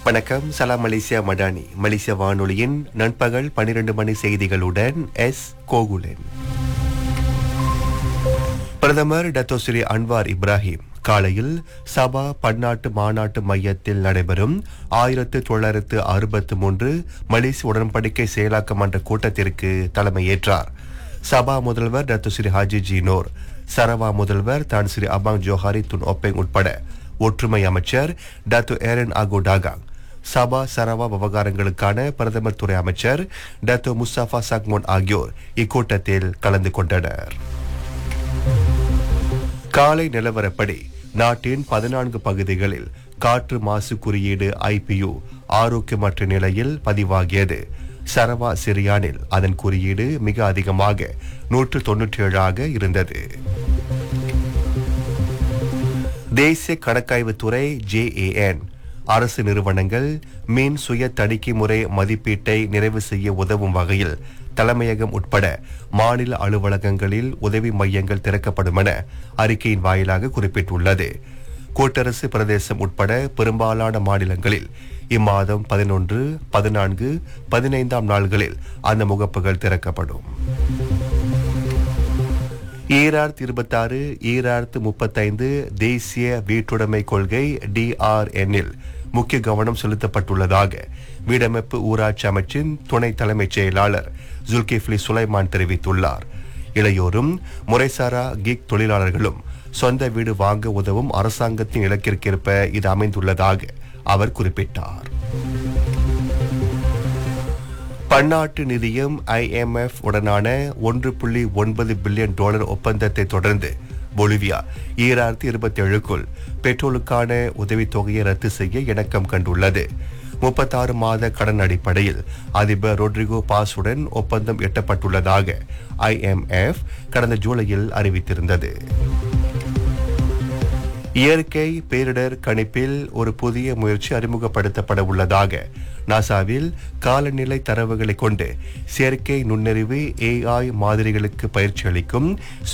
வணக்கம் சலாம் மலேசியா மடானி மலேசிய வானொலியின் நண்பகல் 12 மணி செய்திகளுடன் எஸ் கோகுலன் பிரதமர் டத்தோஸ்ரீ அன்வார் இப்ராஹிம் காலையில் சபா பன்னாட்டு மாநாட்டு மையத்தில் நடைபெறும் ஆயிரத்து தொள்ளாயிரத்து அறுபத்து மூன்று மலேசிய உடன்படிக்கை செயலாக்க மன்ற கூட்டத்திற்கு தலைமையேற்றார் சபா முதல்வர் டத்துஸ்ரீ ஹாஜி ஜீனோர் சரவா முதல்வர் தான் Sri Abang Johari Tun Openg உட்பட ஒற்றுமை அமைச்சர் டத்து ஏரன் ஆகோ டாகாங் சபா சரவா விவகாரங்களுக்கான பிரதமர் துறை அமைச்சர் டத்து முஸ்தபா சக்மோன் ஆகியோர் இக்கூட்டத்தில் கலந்து கொண்டனர் காலை நிலவரப்படி நாட்டின் பதினான்கு பகுதிகளில் காற்று மாசு குறியீடு ஐபியு ஆரோக்கியமற்ற நிலையில் பதிவாகியது சரவா சிரியானில் அதன் குறியீடு மிக அதிகமாக நூற்று தொன்னூற்றி ஏழாக இருந்தது தேசிய கணக்காய்வுத்துறை ஜேஏஎன் அரசு நிறுவனங்கள் மீன் சுய தணிக்கை முறை மதிப்பீட்டை நிறைவு செய்ய உதவும் வகையில் தலைமையகம் உட்பட மாநில அலுவலகங்களில் உதவி மையங்கள் திறக்கப்படும் என அறிக்கையின் வாயிலாக குறிப்பிட்டுள்ளது கூட்டரசு பிரதேசம் உட்பட பெரும்பாலான மாநிலங்களில் இம்மாதம் பதினொன்று பதினான்கு பதினைந்தாம் நாள்களில் அந்த முகப்புகள் திறக்கப்படும் ஈராயிரத்தி இருபத்தாறு ஈராயிரத்து முப்பத்தைந்து தேசிய வீட்டுடைமை கொள்கை டிஆர்என்னில் முக்கிய கவனம் செலுத்தப்பட்டுள்ளதாக வீடமைப்பு ஊராட்சி அமைச்சின் துணை தலைமைச் செயலாளர் ஜுல்கிஃப்லி சுலைமான் தெரிவித்துள்ளார் இளையோரும் முறைசாரா கிக் தொழிலாளர்களும் சொந்த வீடு வாங்க உதவும் அரசாங்கத்தின் இலக்கிற்கேற்ப இது அமைந்துள்ளதாக அவர் குறிப்பிட்டார் பன்னாட்டு நிதியம் ஐஎம்எஃப் உடனான ஒன்று புள்ளி ஒன்பது பில்லியன் டாலர் ஒப்பந்தத்தை தொடர்ந்து பொலிவியா ஈராயிரத்தி இருபத்தி ஏழுக்குள் பெட்ரோலுக்கான உதவித்தொகையை ரத்து செய்ய இணக்கம் கண்டுள்ளது முப்பத்தாறு மாத கடன் அடிப்படையில் அதிபர் ரொட்ரிகோ பாஸுடன் ஒப்பந்தம் எட்டப்பட்டுள்ளதாக ஐஎம்எஃப் கடந்த ஜூலையில் அறிவித்திருந்தது இயற்கை பேரிடர் கணிப்பில் ஒரு புதிய முயற்சி அறிமுகப்படுத்தப்பட உள்ளதாக நாசாவில் காலநிலை தரவுகளை கொண்டு செயற்கை நுண்ணறிவு ஏஐ மாதிரிகளுக்கு பயிற்சி அளிக்கும்